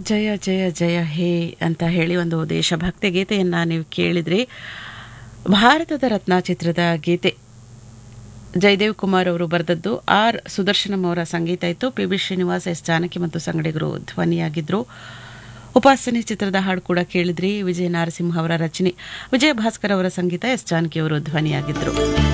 ಜಯ ಜಯ ಜಯ ಹೇ ಅಂತ ಹೇಳಿ ಒಂದು ದೇಶಭಕ್ತಿ ಗೀತೆಯನ್ನು ನೀವು ಕೇಳಿದ್ರಿ ಭಾರತದ ರತ್ನ ಚಿತ್ರದ ಗೀತೆ ಜಯದೇವ್ ಕುಮಾರ್ ಅವರು ಬರೆದದ್ದು ಆರ್ ಸುದರ್ಶನಂ ಅವರ ಸಂಗೀತ ಇತ್ತು P B Srinivas S Janaki ಮತ್ತು ಸಂಗಡಿಗರು ಧ್ವನಿಯಾಗಿದ್ದರು ಉಪಾಸನೆ ಚಿತ್ರದ ಹಾಡು ಕೂಡ ಕೇಳಿದ್ರಿ ವಿಜಯ ನಾರಸಿಂಹ ಅವರ ರಚನೆ ವಿಜಯ ಭಾಸ್ಕರ್ ಅವರ ಸಂಗೀತ ಎಸ್ ಜಾನಕಿ ಅವರು ಧ್ವನಿಯಾಗಿದ್ದರು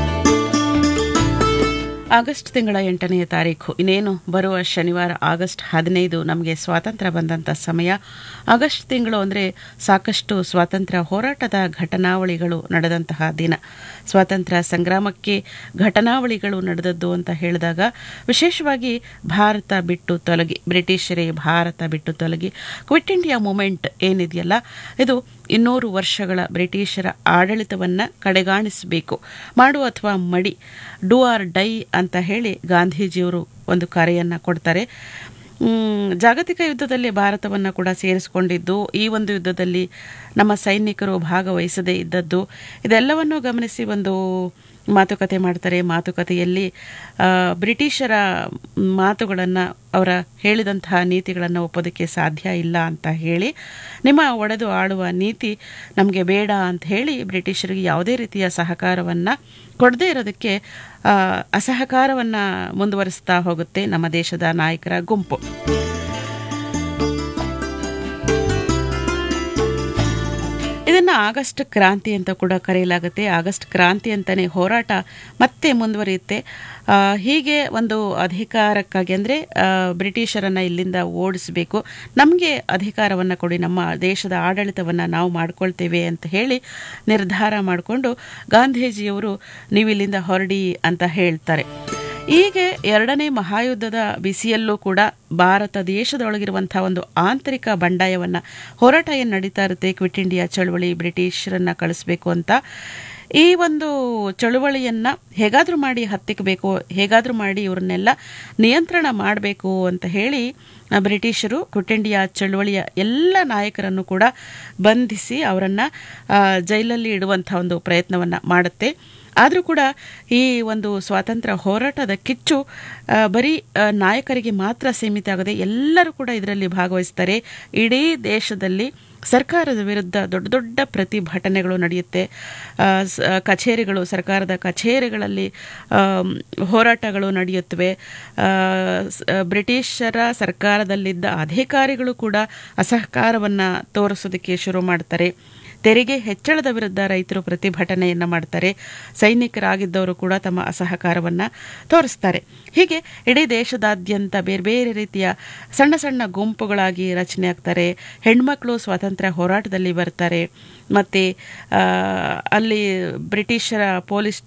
ಆಗಸ್ಟ್ ತಿಂಗಳ ಎಂಟನೆಯ ತಾರೀಕು ಇನ್ನೇನು ಬರುವ ಶನಿವಾರ ಆಗಸ್ಟ್ ಹದಿನೈದು ನಮಗೆ ಸ್ವಾತಂತ್ರ್ಯ ಬಂದಂಥ ಸಮಯ ಆಗಸ್ಟ್ ತಿಂಗಳು ಅಂದರೆ ಸಾಕಷ್ಟು ಸ್ವಾತಂತ್ರ್ಯ ಹೋರಾಟದ ಘಟನಾವಳಿಗಳು ನಡೆದಂತಹ ದಿನ ಸ್ವಾತಂತ್ರ್ಯ ಸಂಗ್ರಾಮಕ್ಕೆ ಘಟನಾವಳಿಗಳು ನಡೆದದ್ದು ಅಂತ ಹೇಳಿದಾಗ ವಿಶೇಷವಾಗಿ ಭಾರತ ಬಿಟ್ಟು ತೊಲಗಿ ಬ್ರಿಟಿಷರೇ ಭಾರತ ಬಿಟ್ಟು ತೊಲಗಿ ಕ್ವಿಟ್ ಇಂಡಿಯಾ ಮೂಮೆಂಟ್ ಏನಿದೆಯಲ್ಲ ಇದು ಇನ್ನೂರು ವರ್ಷಗಳ ಬ್ರಿಟಿಷರ ಆಡಳಿತವನ್ನು ಕಡೆಗಾಣಿಸಬೇಕು ಮಾಡು ಅಥವಾ ಮಡಿ ಡೂ ಆರ್ ಡೈ ಅಂತ ಹೇಳಿ ಗಾಂಧೀಜಿಯವರು ಒಂದು ಕರೆಯನ್ನು ಕೊಡ್ತಾರೆ ಜಾಗತಿಕ ಯುದ್ಧದಲ್ಲಿ ಭಾರತವನ್ನು ಕೂಡ ಸೇರಿಸಿಕೊಂಡಿದ್ದು ಈ ಒಂದು ಯುದ್ಧದಲ್ಲಿ ನಮ್ಮ ಸೈನಿಕರು ಭಾಗವಹಿಸದೇ ಇದ್ದದ್ದು ಇದೆಲ್ಲವನ್ನು ಗಮನಿಸಿ ಒಂದು ಮಾತುಕತೆ ಮಾಡ್ತಾರೆ ಮಾತುಕತೆಯಲ್ಲಿ ಬ್ರಿಟಿಷರ ಮಾತುಗಳನ್ನು ಅವರ ಹೇಳಿದಂತಹ ನೀತಿಗಳನ್ನು ಒಪ್ಪೋದಕ್ಕೆ ಸಾಧ್ಯ ಇಲ್ಲ ಅಂತ ಹೇಳಿ ನಿಮ್ಮ ಒಡೆದು ಆಳುವ ನೀತಿ ನಮಗೆ ಬೇಡ ಅಂತ ಹೇಳಿ ಬ್ರಿಟಿಷರಿಗೆ ಯಾವುದೇ ರೀತಿಯ ಸಹಕಾರವನ್ನು ಕೊಡದೇ ಇರೋದಕ್ಕೆ ಅಸಹಕಾರವನ್ನು ಮುಂದುವರಿಸ್ತಾ ಹೋಗುತ್ತೆ ನಮ್ಮ ದೇಶದ ನಾಯಕರ ಗುಂಪು ಇದನ್ನು ಆಗಸ್ಟ್ ಕ್ರಾಂತಿ ಅಂತ ಕೂಡ ಕರೆಯಲಾಗುತ್ತೆ ಆಗಸ್ಟ್ ಕ್ರಾಂತಿ ಅಂತಲೇ ಹೋರಾಟ ಮತ್ತೆ ಮುಂದುವರಿಯುತ್ತೆ ಹೀಗೆ ಒಂದು ಅಧಿಕಾರಕ್ಕಾಗಿ ಅಂದರೆ ಬ್ರಿಟಿಷರನ್ನು ಇಲ್ಲಿಂದ ಓಡಿಸಬೇಕು ನಮಗೆ ಅಧಿಕಾರವನ್ನು ಕೊಡಿ ನಮ್ಮ ದೇಶದ ಆಡಳಿತವನ್ನು ನಾವು ಮಾಡ್ಕೊಳ್ತೇವೆ ಅಂತ ಹೇಳಿ ನಿರ್ಧಾರ ಮಾಡಿಕೊಂಡು ಗಾಂಧೀಜಿಯವರು ನೀವು ಇಲ್ಲಿಂದ ಹೊರಡಿ ಅಂತ ಹೇಳ್ತಾರೆ ಹೀಗೆ ಎರಡನೇ ಮಹಾಯುದ್ಧದ ಬಿಸಿಯಲ್ಲೂ ಕೂಡ ಭಾರತ ದೇಶದೊಳಗಿರುವಂಥ ಒಂದು ಆಂತರಿಕ ಬಂಡಾಯವನ್ನು ಹೋರಾಟ ಏನು ನಡೀತಾ ಇರುತ್ತೆ ಕ್ವಿಟ್ ಇಂಡಿಯಾ ಚಳವಳಿ ಬ್ರಿಟಿಷರನ್ನು ಕಳಿಸ್ಬೇಕು ಅಂತ ಈ ಒಂದು ಚಳುವಳಿಯನ್ನು ಹೇಗಾದರೂ ಮಾಡಿ ಹತ್ತಿಕ್ಕಬೇಕು ಹೇಗಾದರೂ ಮಾಡಿ ಇವ್ರನ್ನೆಲ್ಲ ನಿಯಂತ್ರಣ ಮಾಡಬೇಕು ಅಂತ ಹೇಳಿ ಬ್ರಿಟಿಷರು ಕ್ವಿಟ್ ಇಂಡಿಯಾ ಚಳುವಳಿಯ ಎಲ್ಲ ನಾಯಕರನ್ನು ಕೂಡ ಬಂಧಿಸಿ ಅವರನ್ನು ಜೈಲಲ್ಲಿ ಇಡುವಂಥ ಒಂದು ಪ್ರಯತ್ನವನ್ನು ಮಾಡುತ್ತೆ ಆದರೂ ಕೂಡ ಈ ಒಂದು ಸ್ವಾತಂತ್ರ್ಯ ಹೋರಾಟದ ಕಿಚ್ಚು ಬರೀ ನಾಯಕರಿಗೆ ಮಾತ್ರ ಸೀಮಿತ ಆಗದೆ ಎಲ್ಲರೂ ಕೂಡ ಇದರಲ್ಲಿ ಭಾಗವಹಿಸ್ತಾರೆ ಇಡೀ ದೇಶದಲ್ಲಿ ಸರ್ಕಾರದ ವಿರುದ್ಧ ದೊಡ್ಡ ದೊಡ್ಡ ಪ್ರತಿಭಟನೆಗಳು ನಡೆಯುತ್ತೆ ಕಚೇರಿಗಳು ಸರ್ಕಾರದ ಕಚೇರಿಗಳಲ್ಲಿ ಹೋರಾಟಗಳು ನಡೆಯುತ್ತವೆ ಬ್ರಿಟಿಷರ ಸರ್ಕಾರದಲ್ಲಿದ್ದ ಅಧಿಕಾರಿಗಳು ಕೂಡ ಅಸಹಕಾರವನ್ನು ತೋರಿಸೋದಕ್ಕೆ ಶುರು ಮಾಡ್ತಾರೆ ತೆರಿಗೆ ಹೆಚ್ಚಳದ ವಿರುದ್ಧ ರೈತರು ಪ್ರತಿಭಟನೆಯನ್ನು ಮಾಡ್ತಾರೆ ಸೈನಿಕರಾಗಿದ್ದವರು ಕೂಡ ತಮ್ಮ ಅಸಹಕಾರವನ್ನು ತೋರಿಸ್ತಾರೆ ಹೀಗೆ ಇಡೀ ದೇಶದಾದ್ಯಂತ ಬೇರೆ ಬೇರೆ ರೀತಿಯ ಸಣ್ಣ ಸಣ್ಣ ಗುಂಪುಗಳಾಗಿ ರಚನೆ ಆಗ್ತಾರೆ ಹೆಣ್ಮಕ್ಳು ಸ್ವಾತಂತ್ರ್ಯ ಹೋರಾಟದಲ್ಲಿ ಬರ್ತಾರೆ ಮತ್ತು ಅಲ್ಲಿ ಬ್ರಿಟಿಷರ ಪೊಲೀಸ್